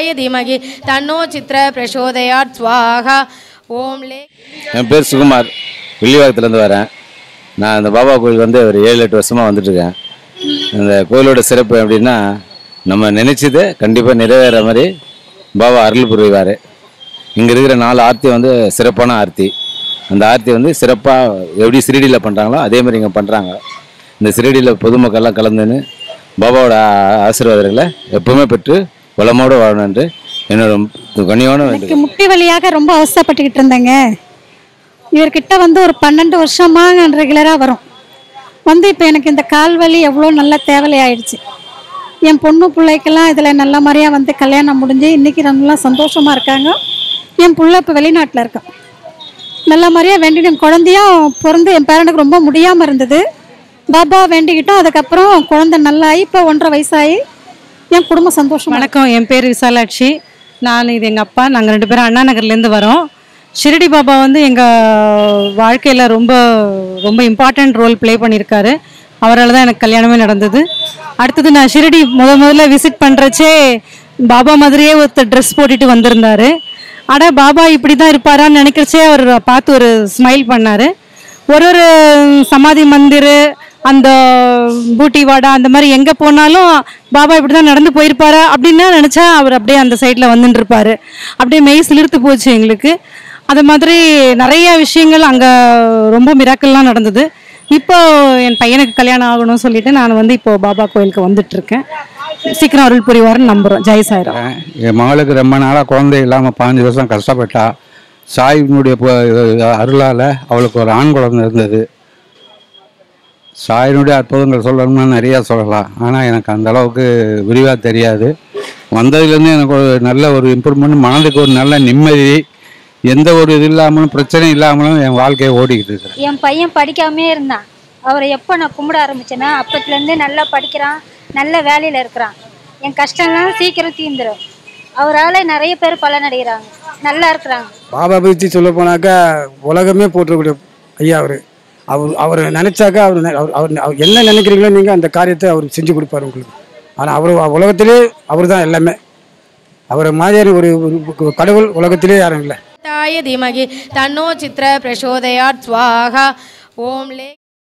தாய தீமகி தன்னோ சித்திர பிரசோதயாத் ஸ்வாகா ஓம் லே என் பேர் சுகுமார் வில்லிவாக்கத்துலேருந்து வரேன் நான் இந்த பாபா கோயில் வந்து ஒரு ஏழு எட்டு வருஷமாக வந்துட்டுருக்கேன் இந்த கோயிலோட சிறப்பு எப்படின்னா நம்ம நினைச்சது கண்டிப்பாக நிறைவேற மாதிரி பாபா அருள் புரிவார் இங்கே இருக்கிற நாலு ஆர்த்தி வந்து சிறப்பான ஆர்த்தி அந்த ஆர்த்தி வந்து சிறப்பாக எப்படி சிறிடியில் பண்ணுறாங்களோ அதே மாதிரி இங்கே பண்ணுறாங்க இந்த சிறிடியில் பொதுமக்கள்லாம் கலந்துன்னு பாபாவோட ஆ- ஆசீர்வாதங்களை எப்பவுமே பெற்று வளமோடு வாழணும் என்று என்னோட கனியான வேண்டுகோள் எனக்கு முட்டி வலியாக ரொம்ப அவஸ்தைப்பட்டுக்கிட்டு இருந்தேங்க இவர்கிட்ட வந்து ஒரு பன்னெண்டு வருஷமா நான் ரெகுலராக வரும் வந்து இப்போ எனக்கு இந்த கால் வலி எவ்வளோ நல்ல தேவையாயிடுச்சு என் பொண்ணு பிள்ளைக்கெல்லாம் இதில் நல்ல மாதிரியாக வந்து கல்யாணம் முடிஞ்சு இன்றைக்கி நல்லா சந்தோஷமாக இருக்காங்க என் புள்ள இப்போ வெளிநாட்டில் இருக்கான் நல்ல மாதிரியாக வேண்டிட்டு என் குழந்தையும் பிறந்து என் பேரனுக்கு ரொம்ப முடியாமல் இருந்தது பாபா வேண்டிக்கிட்டோம் அதுக்கப்புறம் குழந்தை நல்லாகி இப்போ ஒன்றரை வயசாகி என் குடும்பம் சந்தோஷமா இருக்கு. வணக்கம் என் பேர் விசாலாட்சி நான் இது எங்கள் அப்பா நாங்கள் ரெண்டு பேரும் அண்ணா நகர்லேருந்து வரோம் ஷிரடி பாபா வந்து எங்கள் வாழ்க்கையில் ரொம்ப ரொம்ப இம்பார்ட்டண்ட் ரோல் ப்ளே பண்ணியிருக்காரு அவரால் தான் எனக்கு கல்யாணமே நடந்தது அடுத்தது நான் ஷிரடி முத முதல்ல விசிட் பண்ணுறச்சே பாபா மாதிரியே ஒருத்தர் ட்ரெஸ் போட்டுட்டு வந்திருந்தாரு அட பாபா இப்படி தான் இருப்பாரான்னு நினைக்கிறச்சே அவர் பார்த்து ஒரு ஸ்மைல் பண்ணார் ஒரு ஒரு சமாதி மந்திர் அந்த பூட்டி வாடா அந்த மாதிரி எங்கே போனாலும் பாபா இப்படி தான் நடந்து போயிருப்பாரா அப்படின்னு நினச்சா அவர் அப்படியே அந்த சைடில் வந்துட்டு இருப்பாரு அப்படியே மெய் சிலிர்த்து போச்சு எங்களுக்கு அது மாதிரி நிறைய விஷயங்கள் அங்கே ரொம்ப மிராக்கல்லாம் நடந்தது இப்போ என் பையனுக்கு கல்யாணம் ஆகணும்னு சொல்லிட்டு நான் வந்து இப்போ பாபா கோயிலுக்கு வந்துட்டு இருக்கேன் சீக்கிரம் அருள் புரிவார்னு நம்புகிறோம் ஜெய் சாய்ராம் என் மகளுக்கு ரொம்ப நாளாக குழந்தை இல்லாமல் பாஞ்சு வருஷம் கஷ்டப்பட்டா சாயினுடைய அருளால் அவளுக்கு ஒரு ஆண் குழந்தை இருந்தது சாயினுடைய அற்புதங்கள் சொல்லணும்னா நிறையா சொல்லலாம் ஆனால் எனக்கு அந்த அளவுக்கு விரிவாக தெரியாது வந்ததுலேருந்து எனக்கு ஒரு நல்ல ஒரு இம்ப்ரூவ்மெண்ட் மனதுக்கு ஒரு நல்ல நிம்மதி எந்த ஒரு இது இல்லாமலும் பிரச்சனை இல்லாமலும் என் வாழ்க்கையை ஓடிக்கிட்டு இருக்கிறேன் என் பையன் படிக்காமே இருந்தான் அவரை எப்போ நான் கும்பிட ஆரம்பிச்சேன்னா அப்பத்துலேருந்தே நல்லா படிக்கிறான் நல்ல வேலையில் இருக்கிறான் என் கஷ்டம்லாம் சீக்கிரம் தீந்துடும் அவரால் நிறைய பேர் பலனடைகிறாங்க நல்லா இருக்கிறாங்க பாபா பற்றி சொல்ல போனாக்கா உலகமே போற்றக்கூடிய ஐயா அவர் அவர் அவர் நினைச்சாக்கா அவர் நெ- அவர் அவர் அவர் என்ன நினைக்கிறீங்களோ நீங்கள் அந்த காரியத்தை அவர் செஞ்சு கொடுப்பாரு உங்களுக்கு ஆனால் அவர் உலகத்திலே அவர் தான் எல்லாமே அவரை மாதிரியான ஒரு ஒரு கடவுள் உலகத்திலே யாரும் இல்லை தாய தீமகி தன்னோ சித்திர பிரசோதயாத் ஸ்வாகா ஓம் லே